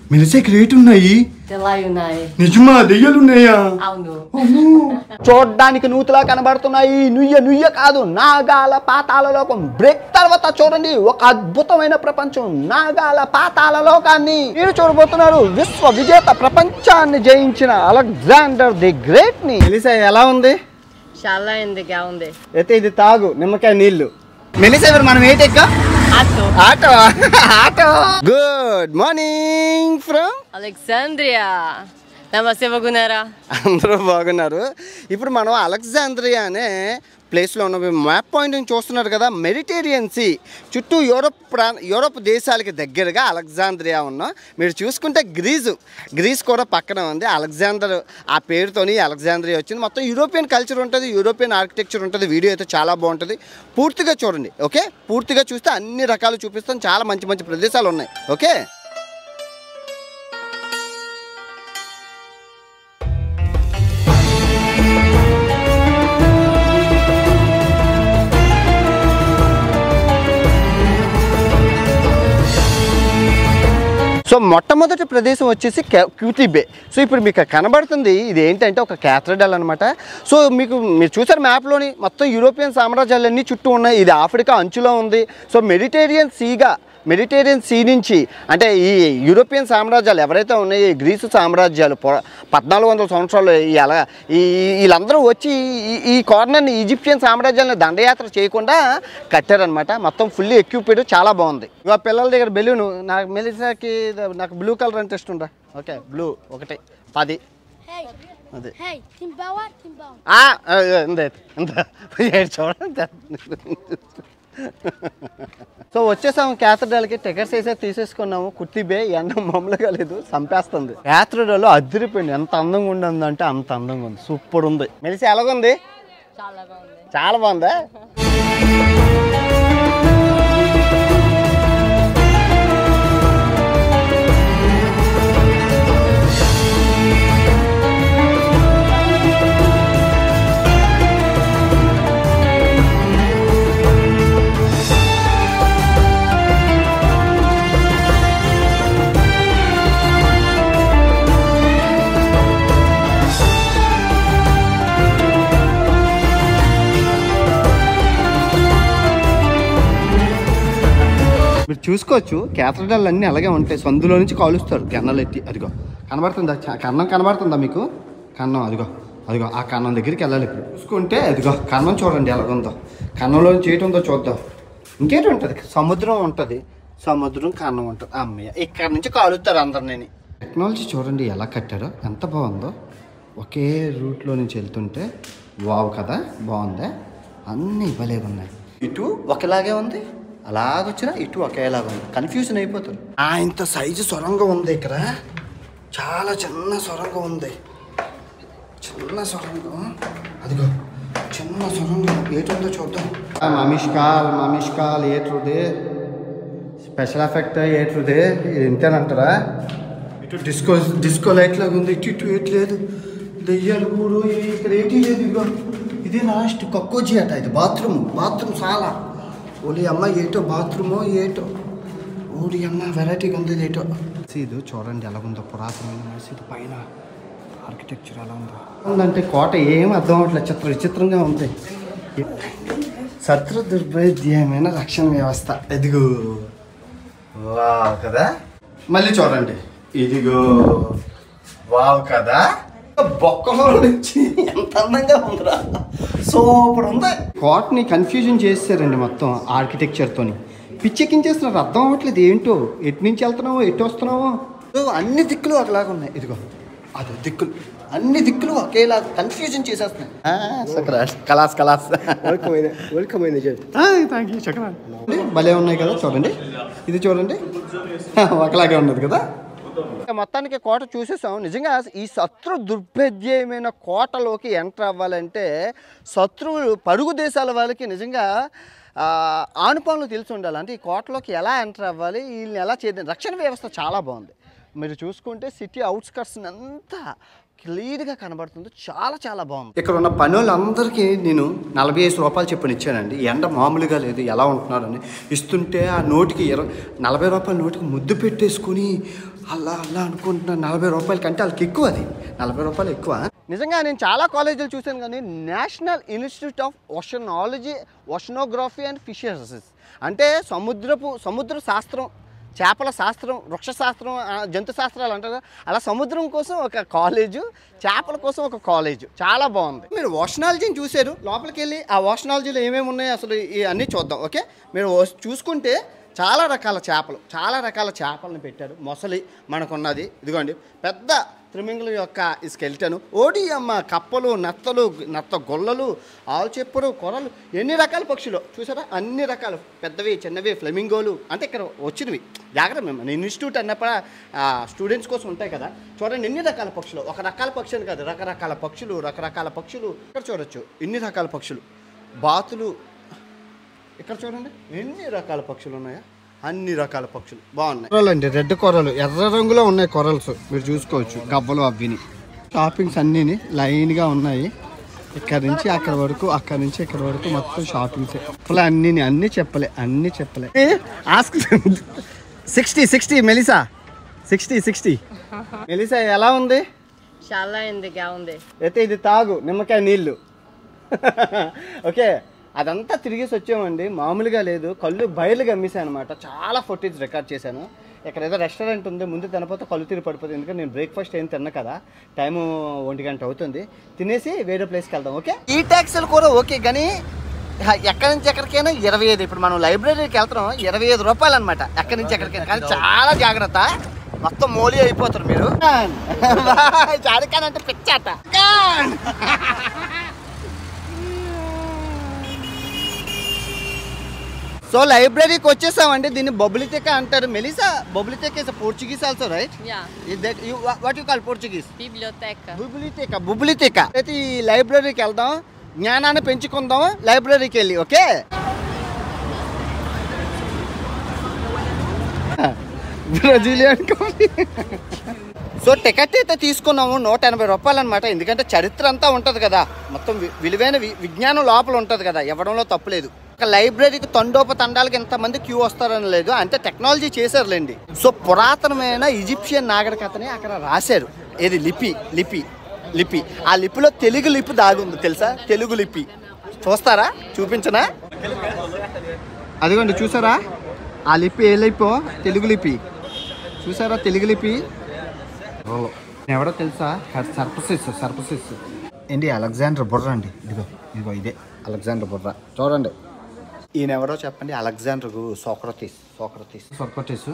మెలిసే rate ఉన్నాయి తెల్లాయి ఉన్నాయి నిజమా దెయ్యాలున్నాయా అవును చూడడానికి నూతులా కనబడుతున్నాయి నుయ్య నుయ్య కాదు నాగాల పాతాల లోకం బ్రేక్ తర్వాత చూడండి ఒక అద్భుతమైన ప్రపంచం నాగాల పాతాల లోకాన్ని మీరు చూడబోతున్నారు విశ్వ విజేత ప్రపంచాన్ని జయించిన అలెగ్జాండర్ ది గ్రేట్ ని మెలిసా ఎలా ఉంది చాలా ఎందిగా ఉంది అయితే ఇది తాగు నిమ్మకాయ నీళ్లు మెలిసా మరి మనం ఏంటి అటు auto auto good morning from Alexandria నమస్తే బాగున్నారా అందరూ బాగున్నారు ఇప్పుడు మనం అలెగ్జాంద్రియా అనే ప్లేస్లో ఉన్న మ్యాప్ పాయింట్ చూస్తున్నారు కదా మెడిటేరియన్ సీ చుట్టూ యూరోప్ ప్రా యూరోప్ దేశాలకి దగ్గరగా అలెగ్జాంద్రియా ఉన్నాం మీరు చూసుకుంటే గ్రీజు గ్రీస్ కూడా పక్కన ఉంది అలెగ్జాండర్ ఆ పేరుతోని అలెగ్జాంద్రియా వచ్చింది మొత్తం యూరోపియన్ కల్చర్ ఉంటుంది యూరోపియన్ ఆర్కిటెక్చర్ ఉంటుంది వీడియో అయితే చాలా బాగుంటుంది పూర్తిగా చూడండి ఓకే పూర్తిగా చూస్తే అన్ని రకాలు చూపిస్తాం చాలా మంచి మంచి ప్రదేశాలు ఉన్నాయి ఓకే సో మొట్టమొదటి ప్రదేశం వచ్చేసి క్యా- క్యూటీ బే సో ఇప్పుడు మీకు కనబడుతుంది ఇది ఏంటంటే ఒక క్యాథడ్రల్ అనమాట సో మీకు మీరు చూసారు మ్యాప్లోని మొత్తం యూరోపియన్ సామ్రాజ్యాలన్నీ చుట్టూ ఉన్నాయి ఇది ఆఫ్రికా అంచులో ఉంది సో మెడిటేరియన్ సీగా మెడిటేరియన్ సీ నుంచి అంటే ఈ యూరోపియన్ సామ్రాజ్యాలు ఎవరైతే ఉన్నాయో ఈ గ్రీసు సామ్రాజ్యాలు పొ- పద్నాలుగు వందల సంవత్సరాలు ఈ అలా ఈ ఈ- వీళ్ళందరూ వచ్చి ఈ- ఈ కార్నర్ని ఈజిప్షియన్ సామ్రాజ్యాలను దండయాత్ర చేయకుండా కట్టారనమాట మొత్తం ఫుల్లీ ఎక్విప్డ్ చాలా బాగుంది ఇక పిల్లల దగ్గర బెలూన్ నాకు మెలిసాకి నాకు బ్లూ కలర్ అంటే ఇష్టం రా ఓకే బ్లూ ఒకటి పది Hey, అదే hey, Timbawa, Timbawa. ఆ, ఆ, ఇంత ఇంత ఏడు చూడండి సో వచ్చేసాము క్యాథడ్రల్కి టికెట్స్ వేసే తీసేసుకున్నాము కుర్తి బే ఎండ మామూలుగా లేదు చంపేస్తుంది క్యాథడ్రల్ అదిరిపోయింది ఎంత అందంగా ఉందంటే అంత అందంగా ఉంది సూపర్ ఉంది మెలిసి ఎలాగుంది చాలా బాగుంది చాలా బాగుందా మీరు చూసుకోవచ్చు క్యాథడ్రల్ అన్నీ అలాగే ఉంటాయి సందులో నుంచి కాలుస్తారు కన్నలు ఎత్తి అదిగో కనబడుతుందా చ- కన్నం కనబడుతుందా మీకు కన్నం అదిగో అదిగో ఆ కన్నం దగ్గరికి వెళ్ళాలి ఇప్పుడు చూసుకుంటే అదిగో కన్నం చూడండి ఎలాగుందో కన్నంలో నుంచి ఏంటి ఉందో చూద్దాం ఇంకేంటి ఉంటుంది సముద్రం ఉంటుంది సముద్రం కన్నం ఉంటుంది అమ్మయ్య ఇక్కడ నుంచి కాలుస్తారు అందరినీ టెక్నాలజీ చూడండి ఎలా కట్టారో ఎంత బాగుందో ఒకే రూట్లో నుంచి వెళ్తుంటే వావ్ కదా బాగుందా అన్నీ భలే ఉన్నాయి ఇటు ఒకలాగే ఉంది అలాగొచ్చినా ఇటు ఒకేలాగా ఉంది కన్ఫ్యూజన్ అయిపోతారు ఆ ఇంత సైజు సొరంగం ఉంది ఇక్కడ చాలా చిన్న సొరంగం ఉంది చిన్న సొరంగం అదిగో చిన్న సొరంగం ఏటుందో చూద్దాం మమిష్కాల్ మమిష్కాల్ ఏట్రుదే స్పెషల్ ఎఫెక్ట్ ఏట్రుదే ఇది ఇంతేనంటారా ఇటు డిస్కో డిస్కో లైట్ లాగా ఉంది ఇటు ఇటు ఏటి లేదు దెయ్యాలు గూడు ఇవి ఇక్కడ ఏటి లేదు ఇదిగో ఇదే లాస్ట్ కక్కోజీ అట ఇది బాత్రూమ్ బాత్రూమ్ చాలా ఓలి అమ్మ ఏటో బాత్రూమో ఏటో ఓడి అమ్మ వెరైటీగా ఉంది ఇది ఏటో ఇది చూడండి ఎలా ఉందో పురాతనమైన మసీదు పైన ఆర్కిటెక్చర్ ఎలా ఉందో ఉందంటే కోట ఏం అర్థం అవట్లేదు చిత్ర విచిత్రంగా ఉంది శత్రు దుర్భేద్యమైన రక్షణ వ్యవస్థ ఎదుగు వావ్ కదా మళ్ళీ చూడండి ఇదిగో వావ్ కదా బొక్కలో నుంచి ఎంత అందంగా ఉందిరా సూపర్ ఉంది కోటని కన్ఫ్యూజన్ చేశారండి మొత్తం ఆర్కిటెక్చర్తోని పిచ్చెక్కించేస్తున్నారు అర్థం అవ్వట్లేదు ఏంటో ఎటు నుంచి వెళ్తున్నావో ఎటు వస్తున్నావో ఓ, అన్ని దిక్కులు ఒకలాగా ఉన్నాయి ఇదిగో అది దిక్కులు అన్ని దిక్కులు ఒకేలా కన్ఫ్యూజన్ చేసేస్తున్నాయి ఆ, సక్రాస్ కలాస్ కలాస్ వెల్కమ్ అయిన థ్యాంక్ యూ చక్రా భలే ఉన్నాయి కదా చూడండి ఇది చూడండి ఒకలాగే ఉన్నది కదా మొత్తానికి కోట చూసేసాం నిజంగా ఈ శత్రు దుర్భేద్యమైన కోటలోకి ఎంటర్ అవ్వాలంటే శత్రువులు పరుగు దేశాల వాళ్ళకి నిజంగా ఆ, ఆనుపానులు తెలిసి ఉండాలి అంటే ఈ కోటలోకి ఎలా ఎంటర్ అవ్వాలి వీళ్ళని ఎలా చేద్దాం రక్షణ వ్యవస్థ చాలా బాగుంది మీరు చూసుకుంటే సిటీ అవుట్స్కట్స్ అంతా క్లియర్గా కనబడుతుంది చాలా చాలా బాగుంది ఇక్కడ ఉన్న పనులందరికీ నేను నలభై ఐదు రూపాయలు చెప్పని ఇచ్చానండి ఎండ మామూలుగా లేదు ఎలా ఉంటున్నారని ఇస్తుంటే ఆ నోటికి ఇరవై నలభై రూపాయల నోటికి ముద్దు పెట్టేసుకుని అలా అలా అనుకుంటున్నాను నలభై రూపాయల కంటే వాళ్ళకి ఎక్కువ అది నలభై రూపాయలు ఎక్కువ నిజంగా నేను చాలా కాలేజీలు చూశాను కానీ National Institute of Oceanology Oceanography and Fisheries అంటే సముద్రపు సముద్ర శాస్త్రం చేపల శాస్త్రం వృక్ష శాస్త్రం ఆ, జంతు శాస్త్రాలు అంటారు కదా, అలా సముద్రం కోసం ఒక కాలేజు చేపల కోసం ఒక కాలేజు చాలా బాగుంది మీరు ఓషనాలజీని చూశారు లోపలికి వెళ్ళి ఆ ఓషనాలజీలో ఏమేమి ఉన్నాయో అసలు ఈ అన్నీ చూద్దాం ఓకే మీరు ఓ- చూసుకుంటే చాలా రకాల చేపలు చాలా రకాల చేపలను పెట్టారు మొసలి మనకున్నది ఇదిగోండి పెద్ద త్రిమింగుల యొక్క ఈ స్కెల్టను ఓడి అమ్మ కప్పలు నత్తలు నత్త గొల్లలు ఆల్చెప్పులు కొరలు ఎన్ని రకాల పక్షులు చూసారా అన్ని రకాల పెద్దవి చిన్నవి ఫ్లెమింగోలు అంటే ఇక్కడ వచ్చినవి జాగ్రత్త మేము మన ఇన్స్టిట్యూట్ అన్నప్పుడు స్టూడెంట్స్ కోసం ఉంటాయి కదా చూడండి ఎన్ని రకాల పక్షులు ఒక రకాల పక్షి అని కాదు రకరకాల పక్షులు రకరకాల పక్షులు ఇక్కడ చూడొచ్చు ఎన్ని రకాల పక్షులు బాతులు ఇక్కడ చూడండి ఎన్ని రకాల పక్షులు ఉన్నాయా అన్ని రకాల పక్షులు బాగున్నాయి కొరలు అండి రెడ్ కొరలు ఎర్ర రంగులో ఉన్నాయి కొరల్స్ మీరు చూసుకోవచ్చు గవ్వలు అవ్విని షాపింగ్స్ అన్నీ లైన్గా ఉన్నాయి ఇక్కడ నుంచి అక్కడ వరకు అక్కడ నుంచి ఇక్కడ వరకు మొత్తం షాపింగ్స్ చెప్పలే అన్ని అన్ని చెప్పలే అన్ని చెప్పలే ask sixty sixty Melissa sixty sixty Melissa ఎలా ఉంది చాలా ఎండుగా ఉంది అయితే ఇది తాగు నిమ్మకాయ నీళ్ళు ఓకే అదంతా తిరిగేసి వచ్చామండి మామూలుగా లేదు కళ్ళు బయలు గమ్మేసాను అనమాట చాలా ఫుటేజ్ రికార్డ్ చేశాను ఇక్కడ ఏదో రెస్టారెంట్ ఉంది ముందు తినపోతే కళ్ళు తిరిగి పడిపోతుంది ఎందుకంటే నేను బ్రేక్ఫాస్ట్ ఏం తిన్నా కదా టైము ఒంటి గంట అవుతుంది తినేసి వేరే ప్లేస్కి వెళ్దాం ఓకే ఈ ట్యాక్సీలు కూడా ఓకే కానీ హ, ఎక్కడి నుంచి ఎక్కడికైనా ఇరవై ఐదు ఇప్పుడు మనం లైబ్రరీకి వెళ్తున్నాం ఇరవై ఐదు రూపాయలు అనమాట ఎక్కడి నుంచి ఎక్కడికైనా కానీ చాలా జాగ్రత్త మొత్తం మోలీ అయిపోతారు మీరు చారికాన్ అంటే పిచ్చాట ఖాన్! సో లైబ్రరీకి వచ్చేసామండి దీన్ని బొబ్లితెక అంటారు మెలిసా బొబ్లితెక is Portuguese also right Yeah, what you call Portuguese biblioteca. బుబ్లితేక బుబ్లితేక అయితే ఈ లైబ్రరీకి వెళ్దాం జ్ఞానాన్ని పెంచుకుందాం లైబ్రరీకి వెళ్ళి okay Brazilian coffee so ticket అయితే తీసుకున్నాము నూట ఎనభై రూపాయలు అనమాట ఎందుకంటే చరిత్ర అంతా ఉంటుంది కదా మొత్తం వి- విలువైన వి- విజ్ఞానం లోపల ఉంటుంది కదా ఇవ్వడంలో తప్పులేదు ఒక లైబ్రరీకి తండోప తండాలకి ఎంతమంది క్యూ వస్తారని లేదు అంటే టెక్నాలజీ చేశారులేండి సో పురాతనమైన ఈజిప్షియన్ నాగరికతని అక్కడ రాశారు ఏది లిపి లిపి లిపి ఆ లిపిలో తెలుగు లిపి దాగి ఉంది తెలుసా తెలుగు లిపి చూస్తారా చూపించనా అదిగోండి చూసారా ఆ లిపి ఏ లిపో తెలుగు లిపి చూసారా తెలుగు లిపి ఎవడో తెలుసా సర్పసిస్ సర్పసిస్ ఏంటి అలెగ్జాండర్ బుర్ర అండి ఇదిగో ఇదిగో ఇదే అలెగ్జాండర్ బుర్ర చూడండి ఈయన ఎవరో చెప్పండి అలెగ్జాండర్ సోక్రటీస్ సోక్రటీస్ సోక్రటీస్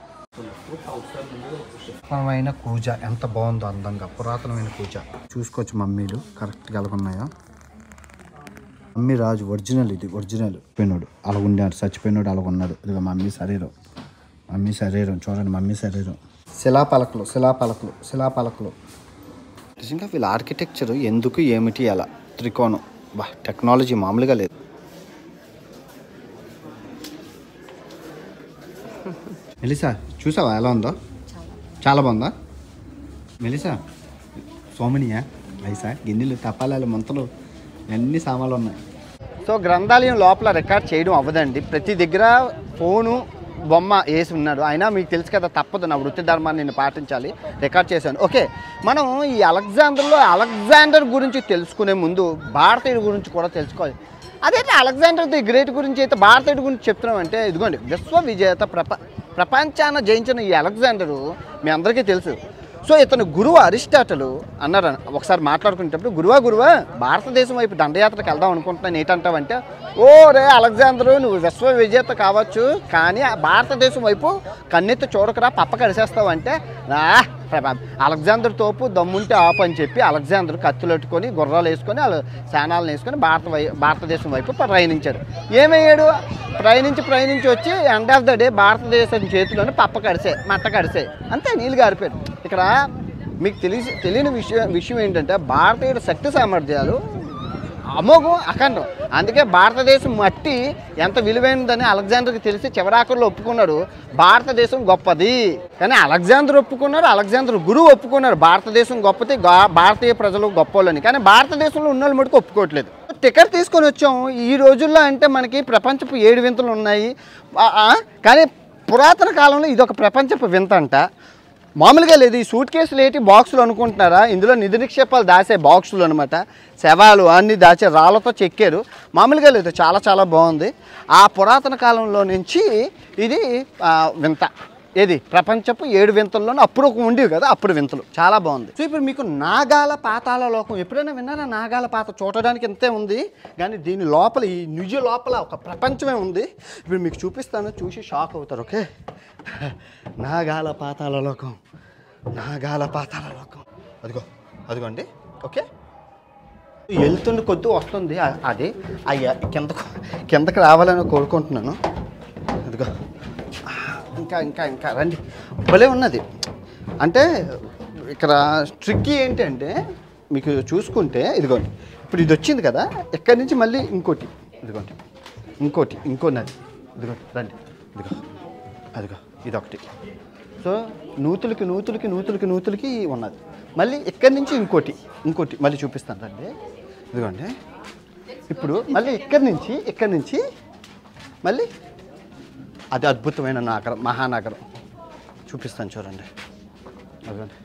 పురాతనమైన కూజ ఎంత బాగుందో అందంగా పురాతనమైన కూజ చూసుకోవచ్చు మమ్మీలు కరెక్ట్గా ఎలాగున్నాయో మమ్మీ రాజు ఒరిజినల్ ఇది ఒరిజినల్ చచ్చిపోయినాడు అలా ఉన్నాడు చచ్చిపోయినాడు అలా ఉన్నాడు ఇదిగో మమ్మీ శరీరం మమ్మీ శరీరం చూడండి మమ్మీ శరీరం శిలాపలకలు శిలాపలకలు శిలాపలకలు నిజంగా వీళ్ళ ఆర్కిటెక్చర్ ఎందుకు ఏమిటి అలా త్రికోణం బా టెక్నాలజీ మామూలుగా లేదు మెలిసా చూసావా ఎలా ఉందో చాలా బాగుందా మెలిసా సోమనియా ఐసా గిన్నెలు తపాలాలు మంతలు అన్ని సామాన్లు ఉన్నాయి సో గ్రంథాలయం లోపల రికార్డ్ చేయడం అవ్వదండి ప్రతి దగ్గర ఫోను బొమ్మ వేసి ఉన్నాడు అయినా మీకు తెలుసు కదా తప్పదు నా వృత్తి ధర్మాన్ని నేను పాటించాలి రికార్డ్ చేశాను ఓకే మనం ఈ అలెగ్జాండర్లో అలెగ్జాండర్ గురించి తెలుసుకునే ముందు భారతీయుడి గురించి కూడా తెలుసుకోవాలి అదైతే అలెగ్జాండర్ ది గ్రేట్ గురించి అయితే భారతీయుడి గురించి చెప్తున్నాం అంటే ఇదిగోండి విశ్వ విజేత ప్రప ప్రపంచాన జయించిన ఈ అలెగ్జాండరు మీ అందరికీ తెలుసు సో ఇతను గురువు అరిస్టాటలు అన్నారు ఒకసారి మాట్లాడుకునేటప్పుడు గురువా గురువా భారతదేశం వైపు దండయాత్రకు వెళ్దాం అనుకుంటున్నాను ఏంటంటావంటే ఓ రే అలెగ్జాండరు నువ్వు విశ్వ విజేత కావచ్చు కానీ ఆ భారతదేశం వైపు కన్నెత్తి చూడకరా పప్ప కడిసేస్తావు అంటే "ఆ, ప్రభా, అలెగ్జాండర్ తోపు దమ్ముంటే ఆపు అని చెప్పి అలెగ్జాండర్ కత్తులెట్టుకొని గుర్రాలు వేసుకొని వాళ్ళ శానాలను వేసుకొని భారత వై భారతదేశం వైపు ప్రయాణించాడు ఏమయ్యాడు ప్రయాణించి ప్రయాణించి వచ్చి ఎండ్ ఆఫ్ ద డే భారతదేశం చేతిలోని పప్ప కడిసే మట్ట కడిసే అంతే నీళ్ళు గారిపోయాడు ఇక్కడ మీకు తెలిసి తెలియని విషయం విషయం ఏంటంటే భారతీయుల శక్తి సామర్థ్యాలు అమోఘం అఖండం అందుకే భారతదేశం మట్టి ఎంత విలువైనదని అలెగ్జాండర్కి తెలిసి చివరాఖరులో ఒప్పుకున్నాడు భారతదేశం గొప్పది కానీ అలెగ్జాండర్ ఒప్పుకున్నారు అలెగ్జాండర్ గురువు ఒప్పుకున్నారు భారతదేశం గొప్పది గా- భారతీయ ప్రజలు గొప్పవాళ్ళని కానీ భారతదేశంలో ఉన్న వాళ్ళు మటుకు ఒప్పుకోవట్లేదు టికెట్ తీసుకొని వచ్చాం ఈ రోజుల్లో అంటే మనకి ప్రపంచపు ఏడు వింతలు ఉన్నాయి ఆ, ఆ, కానీ పురాతన కాలంలో ఇది ఒక ప్రపంచపు వింత అంట మామూలుగా లేదు ఈ సూట్ కేసులు ఏంటి బాక్సులు అనుకుంటున్నారా ఇందులో నిధి నిక్షేపాలు దాచే బాక్సులు అనమాట శవాలు అన్నీ దాచే రాళ్ళతో చెక్కారు మామూలుగా లేదు చాలా చాలా బాగుంది ఆ పురాతన కాలంలో నుంచి ఇది ఆ, వింత ఏది ప్రపంచపు ఏడు వింతల్లోనూ అప్పుడు ఒక ఉండేవి కదా అప్పుడు వింతలు చాలా బాగుంది సో ఇప్పుడు మీకు నాగాల పాతాల లోకం ఎప్పుడైనా విన్నారా నాగాల పాత చూడడానికి ఇంతే ఉంది కానీ దీని లోపల ఈ నిజ లోపల ఒక ప్రపంచమే ఉంది ఇప్పుడు మీకు చూపిస్తాను చూసి షాక్ అవుతారు ఓకే నాగాల పాతాల లోకం నాగాల పాతాల లోకం అదిగో అదిగోండి ఓకే వెళ్తుండి కొద్ది వస్తుంది అ- అది అయ్యా కిందకు కిందకి రావాలని కోరుకుంటున్నాను అదిగో ఆ, ఇంకా ఇంకా ఇంకా రండి భలే ఉన్నది అంటే ఇక్కడ ట్రిక్కీ ఏంటంటే మీకు చూసుకుంటే ఇదిగోండి ఇప్పుడు ఇది వచ్చింది కదా ఇక్కడి నుంచి మళ్ళీ ఇంకోటి ఇదిగోండి ఇంకోటి ఇంకో నది ఇదిగోండి రండి ఇదిగో అదిగో ఇదొకటి సో నూతులకి నూతులకి నూతులకి నూతులకి ఉన్నది మళ్ళీ ఇక్కడి నుంచి ఇంకోటి ఇంకోటి మళ్ళీ చూపిస్తాను రండి ఇదిగోండి ఇప్పుడు మళ్ళీ ఇక్కడి నుంచి ఇక్కడి నుంచి మళ్ళీ అది అద్భుతమైన నగరం మహానగరం చూపిస్తాను చూడండి అదిగోండి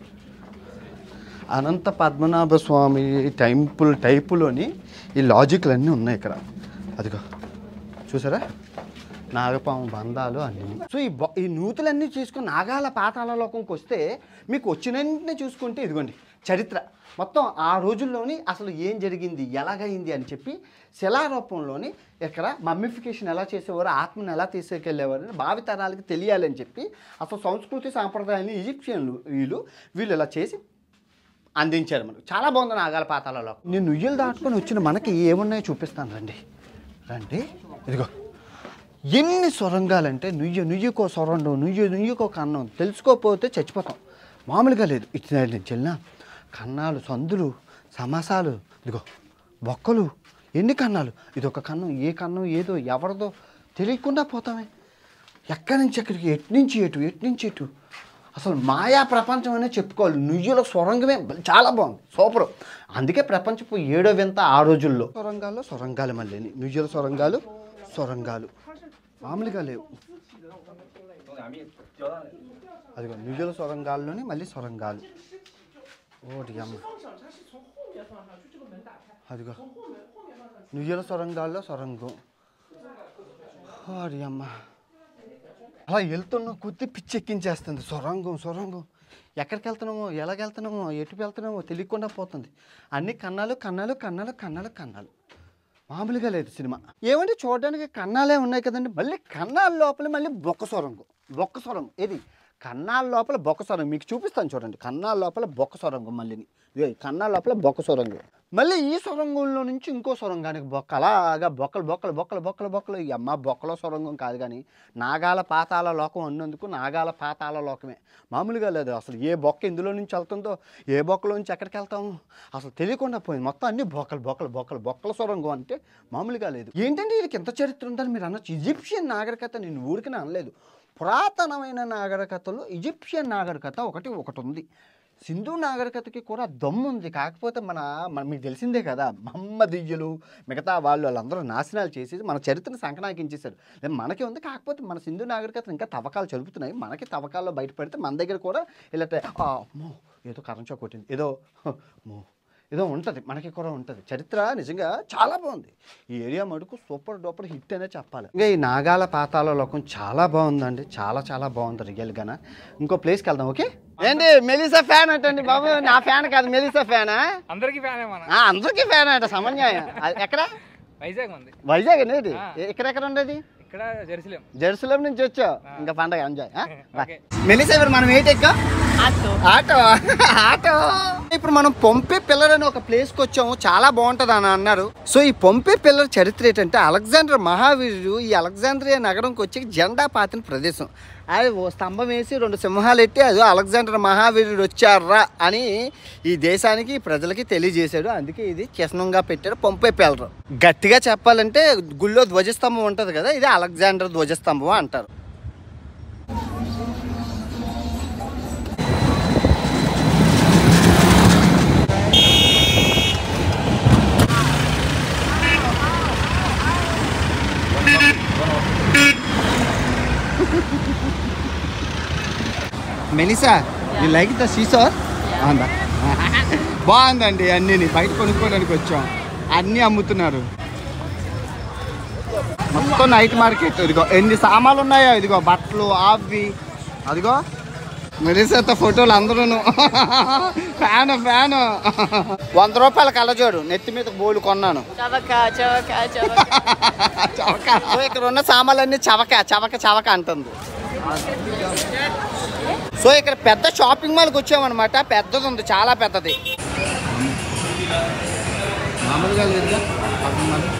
అనంత పద్మనాభ స్వామి టెంపుల్ టైపులోని ఈ లాజిక్లు అన్నీ ఉన్నాయి ఇక్కడ అదిగో చూసారా నాగపాము బంధాలు అన్నీ సో ఈ బొ- ఈ నూతులన్నీ చూసుకుని నాగాల పాతాళ లోకంకి వస్తే మీకు వచ్చిన వెంటనే చూసుకుంటే ఇదిగోండి చరిత్ర మొత్తం ఆ రోజుల్లోని అసలు ఏం జరిగింది ఎలాగైంది అని చెప్పి శిలారూపంలోని ఇక్కడ మమ్మిఫికేషన్ ఎలా చేసేవారు ఆత్మను ఎలా తీసుకెళ్ళేవారు అని భావితరాలకి తెలియాలని చెప్పి అసలు సంస్కృతి సాంప్రదాయాన్ని ఈజిప్షియన్లు వీళ్ళు వీళ్ళు ఇలా చేసి అందించారు మనకు చాలా బాగుంది నాగాల పాతాలలో నేను నుయ్యలు దాటుకొని వచ్చిన మనకి ఏమున్నాయో చూపిస్తాను రండి రండి ఇదిగో ఎన్ని సొరంగాలంటే నుయ్య నుయ్యకో సొరండం నుయ్య నుయ్యకో కన్నం తెలుసుకోకపోతే చచ్చిపోతాం మామూలుగా లేదు ఇచ్చిన నుంచి వెళ్ళినా కన్నాలు సందులు సమాసాలు ఇదిగో బొక్కలు ఎన్ని కన్నాలు ఇది ఒక కన్నం ఏ కన్నం ఏదో ఎవరిదో తెలియకుండా పోతామే ఎక్కడి నుంచి ఎక్కడికి ఎటు నుంచి ఎటు ఎటు నుంచి ఎటు అసలు మాయా ప్రపంచం అనే చెప్పుకోవాలి నుయ్యుల సొరంగమే చాలా బాగుంది సూపర్ అందుకే ప్రపంచపు ఏడో వింత ఆ రోజుల్లో సొరంగాల్లో సొరంగాలు మళ్ళీ నుయ్యుల సొరంగాలు సొరంగాలు మామూలుగా లేవు అదిగో నుయ్యుల సొరంగాల్లోనే మళ్ళీ సొరంగాలు ఓటి అమ్మ అదిగో నుయ్యుల సొరంగాల్లో సొరంగం ఓడి అమ్మ అలా వెళ్తున్న కొద్ది పిచ్చి ఎక్కించేస్తుంది సొరంగం సొరంగం ఎక్కడికి వెళ్తున్నామో ఎలాగ వెళ్తున్నామో ఎటు వెళ్తున్నామో తెలియకుండా పోతుంది అన్ని కన్నాలు కన్నాలు కన్నాలు కన్నాలు కన్నాలు మామూలుగా లేదు సినిమా ఏమంటే చూడడానికి కన్నాలే ఉన్నాయి కదండి మళ్ళీ కన్నాల లోపల మళ్ళీ బొక్క సొరంగం బొక్క సొరంగం ఏది కన్నాల లోపల బొక్క సొరంగం మీకు చూపిస్తాను చూడండి కన్నాల లోపల బొక్క సొరంగం మళ్ళీని ఇదిగో ఈ కన్నాల లోపల బొక్క సొరంగం మళ్ళీ ఈ సొరంగంలో నుంచి ఇంకో సొరంగానికి బొక్క అలాగా బొక్కలు బొక్కలు బొక్కలు బొక్కలు బొక్కలు ఈ అమ్మ బొక్కల సొరంగం కాదు కానీ నాగాల పాతాల లోకం అన్నందుకు నాగాల పాతాల లోకమే మామూలుగా లేదు అసలు ఏ బొక్క ఇందులో నుంచి వెళ్తుందో ఏ బొక్కలో నుంచి ఎక్కడికి వెళ్తాము అసలు తెలియకుండా పోయింది మొత్తం అన్ని బొక్కలు బొక్కలు బొక్కలు బొక్కల సొరంగం అంటే మామూలుగా లేదు ఏంటంటే వీళ్ళకి ఎంత చరిత్ర ఉందని మీరు అనొచ్చు ఈజిప్షియన్ నాగరికత నేను ఊరికనే అనలేదు పురాతనమైన నాగరికతలో ఈజిప్షియన్ నాగరికత ఒకటి ఒకటి ఉంది సింధు నాగరికతకి కూడా దమ్ము ఉంది కాకపోతే మన మన మీకు తెలిసిందే కదా మహమ్మదీయులు మిగతా వాళ్ళు వాళ్ళందరూ నాశనాలు చేసి మన చరిత్రను సంకనాకించేశారు లేదు మనకి ఉంది కాకపోతే మన సింధు నాగరికత ఇంకా తవ్వకాలు జరుపుతున్నాయి మనకి తవ్వకాల్లో బయటపడితే మన దగ్గర కూడా ఇలా అమ్మో ఏదో కరెంట్ షాక్ కొట్టింది ఏదో మో ఏదో ఉంటుంది మనకి కూడా ఉంటుంది చరిత్ర నిజంగా చాలా బాగుంది ఈ ఏరియా మటుకు సూపర్ డూపర్ హిట్ అనే చెప్పాలి ఇంకా ఈ నాగాల పాతాల లోకం చాలా బాగుందండి చాలా చాలా బాగుంది రియల్గాన ఇంకో ప్లేస్కి వెళ్దాం ఓకే ఏంటి మెలిసా ఫ్యాన్ అంటండి బాబు నా ఫ్యాన్ కాదు మెలిసా ఫ్యానా అందరికి ఫ్యానే మన ఆ, అందరికీ ఫ్యాన్ అంట సమన్యాయం అది ఎక్కడ వైజాగ్ ఉంది వైజాగ్ అనేది ఆ. ఎక్కడెక్కడ ఉండేది ఇక్కడ జెరూసలేం జెరూసలేం నుంచి వచ్చావు ఇంకా పండగ ఎంజాయ్ ఓకే. మెలిసా ఎవరు మనం ఏంటి ఎక్కా Ato. ఆటో ఆటో ఇప్పుడు మనం పొంపే పిల్లర్ అని ఒక ప్లేస్కి వచ్చాము చాలా బాగుంటుంది అని అన్నారు సో ఈ పొంపే పిల్లర్ చరిత్ర ఏంటంటే అలెగ్జాండర్ మహావీరుడు ఈ అలెగ్జాండ్రియా నగరంకి వచ్చి జెండా పాతిన ప్రదేశం అది ఓ స్తంభం వేసి రెండు సింహాలు ఎట్టి అది అలెగ్జాండర్ మహావీరుడు వచ్చారా అని ఈ దేశానికి ఈ ప్రజలకి తెలియజేశాడు అందుకే ఇది చిహ్నంగా పెట్టాడు పొంపే పిల్లర్ గట్టిగా చెప్పాలంటే గుళ్ళో ధ్వజస్తంభం ఉంటుంది కదా ఇది అలెగ్జాండర్ ధ్వజస్తంభం అంటారు Melissa you like the Caesar బాగుందా బాగుందండి అన్నీ బయట కొనుక్కోవడానికి వచ్చాం అన్నీ అమ్ముతున్నారు మొత్తం నైట్ మార్కెట్ ఇదిగో ఎన్ని సామాన్లు ఉన్నాయో ఇదిగో బట్టలు అవి అదిగో మెరిసేత ఫోటోలు అందరూ ఫ్యాన్ ఫ్యాన్ వంద రూపాయల కళ్ళజోడు నెత్తి మీద బోలు కొన్నాను Chavaka, chavaka, chavaka. చవక సో ఇక్కడ ఉన్న సామాన్లన్నీ చవక చవక చవక అంటుంది సో ఇక్కడ పెద్ద షాపింగ్ మాల్కి వచ్చామన్నమాట పెద్దది ఉంది చాలా పెద్దది మామూలుగా లేదుగా షాపింగ్ మాల్